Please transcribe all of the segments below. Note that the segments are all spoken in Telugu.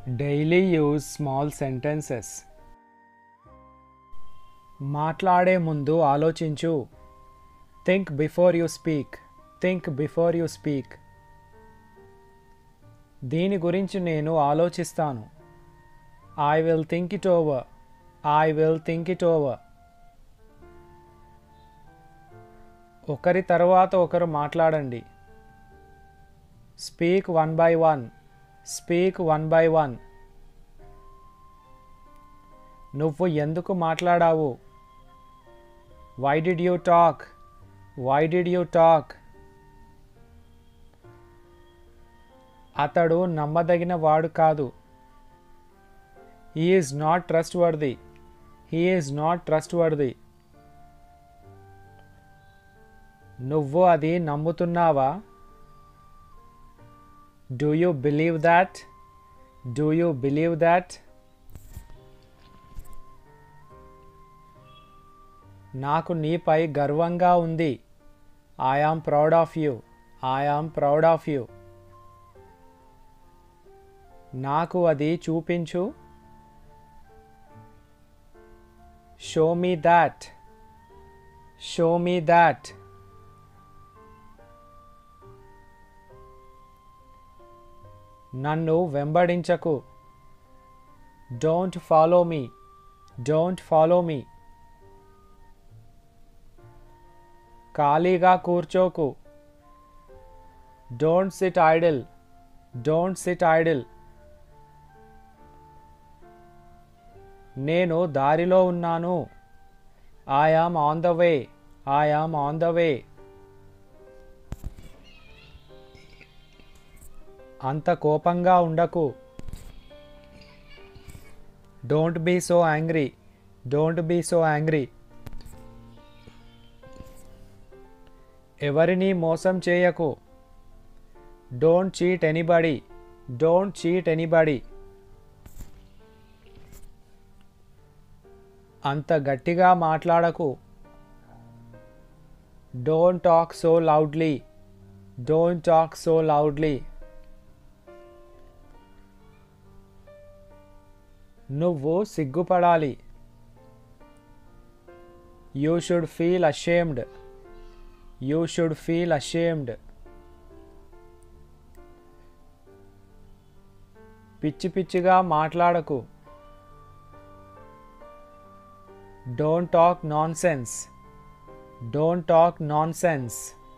Daily use small sentences. మాట్లాడే ముందు ఆలోచించు think before you speak think before you speak దీని గురించి నేను ఆలోచిస్తాను I will think it over I will think it over ఒకరి తర్వాత ఒకరు మాట్లాడండి speak one by one speak one by one నువ్వు ఎందుకు మాట్లాడావు why did you talk why did you talk అతడు నమ్మదగిన వాడు కాదు he is not trustworthy he is not trustworthy నువ్వు అది నమ్ముతున్నావా do you believe that do you believe that నాకు నీపై గర్వంగా ఉంది I am proud of you I am proud of you నాకు అది చూపించు show me that show me that నన్ను వెంబడించకు don't follow me don't follow me ఖాళీగా కూర్చోకు don't sit idle don't sit idle నేను దారిలో ఉన్నాను I am on the way I am on the way అంత కోపంగా ఉండకు don't be so angry don't be so angry ఎవరిని మోసం చేయకు don't cheat anybody don't cheat anybody అంత గట్టిగా మాట్లాడకు don't talk so loudly don't talk so loudly నువ్వు సిగ్గుపడాలి you should feel ashamed you should feel ashamed పిచ్చి పిచ్చిగా మాట్లాడకు don't talk nonsense don't talk nonsense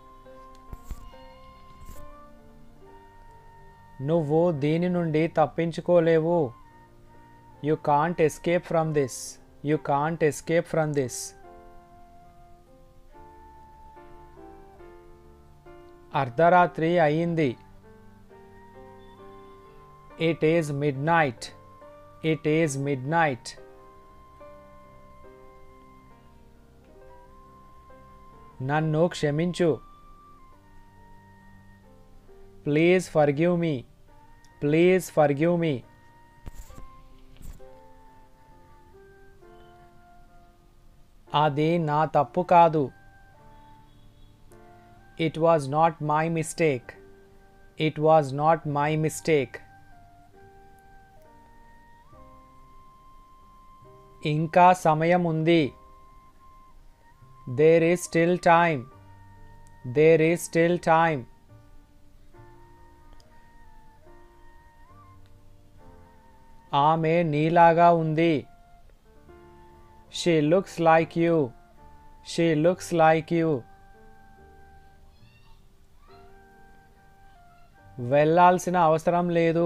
నువ్వు దీని నుండి తప్పించుకోలేవు you can't escape from this you can't escape from this అర్ధరాత్రి అయింది it is midnight it is midnight నన్ను క్షమించు please forgive me please forgive మీ అది నా తప్పు కాదు it was not my mistake it was not my mistake ఇంకా సమయం ఉంది there is still time there is still time ఆమె నీలాగా ఉంది she looks like you she looks like you వెళ్ళాల్సిన అవసరం లేదు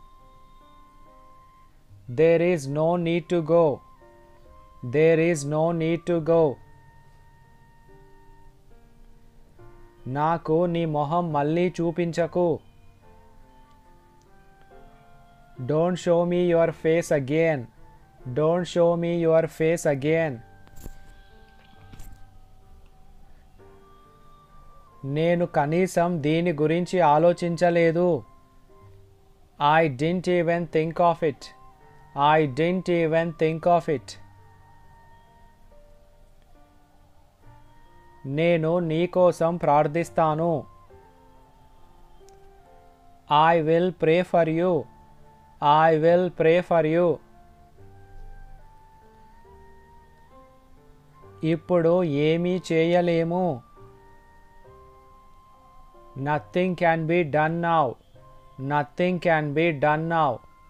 there is no need to go there is no need to go నాకు నీ మొహం మళ్ళీ చూపించకు don't show me your face again don't show me your face again నేను కనీసం దీని గురించి ఆలోచించలేదు I didn't even think of it I didn't even think of it నేను నీకోసం ప్రార్థిస్తాను I will pray for you I will pray for you ఇప్పుడు ఏమీ చేయలేము nothing can be done now nothing can be done now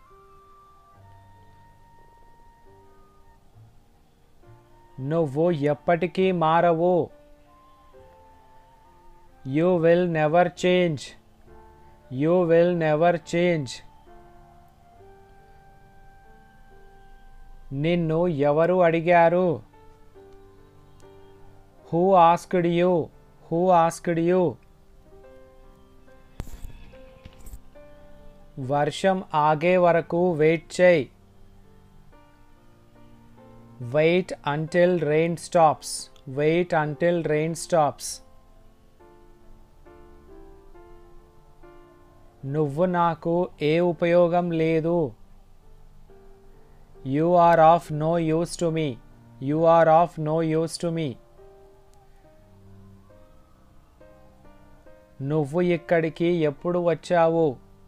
నువ్వు ఎప్పటికీ మారవు you will never change you will never change నిన్ను ఎవరు అడిగారు who asked you who asked you వర్షం ఆగే వరకు వెయిట్ చేయి wait until rain stops wait until rain stops నువ్వు నాకు ఏ ఉపయోగం లేదు you are of no use to me you are of no use to me నువ్వు ఇక్కడికి ఎప్పుడు వచ్చావు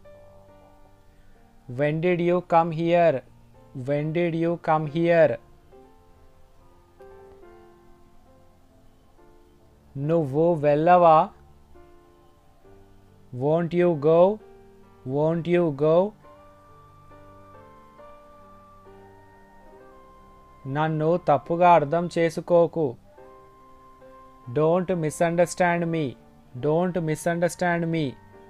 when did you come here when did you come here నువ్వు వెళ్ళవా won't you go won't you go నన్ను తప్పుగా అర్థం చేసుకోకు don't misunderstand me don't misunderstand me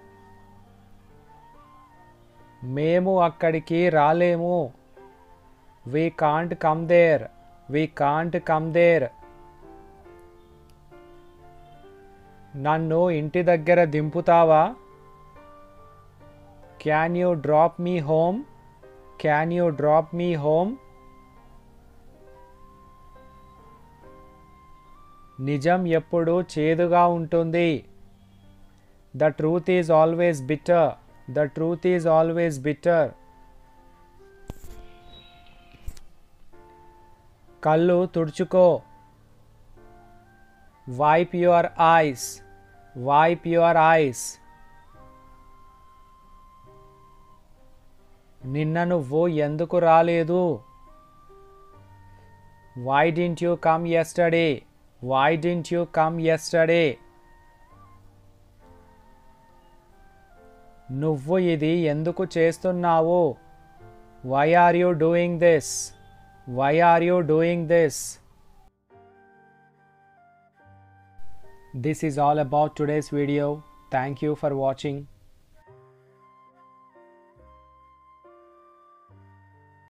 మేము అక్కడికి రాలేము we can't come there we can't come there నన్ను ఇంటి దగ్గర దింపుతావా can you drop me home can you drop me home నిజం ఎప్పుడు చేదుగా ఉంటుంది the truth is always bitter the truth is always bitter కళ్ళు తుడుచుకో wipe your eyes wipe your eyes నిన్న నువ్వు ఎందుకు రాలేదు why didn't you come yesterday why didn't you come yesterday నువ్వు ఇది ఎందుకు చేస్తున్నావు why are you doing this why are you doing this This is all about today's video. Thank you for watching.